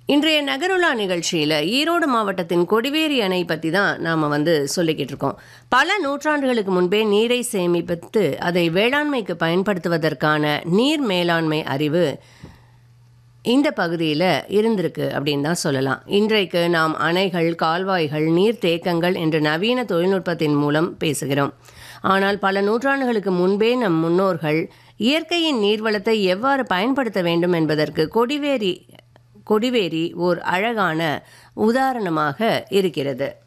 இன்றைய நகருலா நிகழ்ச்சியில் ஈரோடு மாவட்டத்தின் கொடிவேரி அணை பற்றி தான் நாம் வந்து சொல்லிக்கிட்டு இருக்கோம் பல நூற்றாண்டுகளுக்கு முன்பே நீரை சேமிப்பித்து அதை வேளாண்மைக்கு பயன்படுத்துவதற்கான நீர் மேலாண்மை அறிவு இந்த பகுதியில் இருந்திருக்கு அப்படின்னு தான் சொல்லலாம் இன்றைக்கு நாம் அணைகள் கால்வாய்கள் நீர்த்தேக்கங்கள் என்ற நவீன தொழில்நுட்பத்தின் மூலம் பேசுகிறோம் ஆனால் பல நூற்றாண்டுகளுக்கு முன்பே நம் முன்னோர்கள் இயற்கையின் நீர்வளத்தை எவ்வாறு பயன்படுத்த வேண்டும் என்பதற்கு கொடிவேரி கொடிவேரி ஓர் அழகான உதாரணமாக இருக்கிறது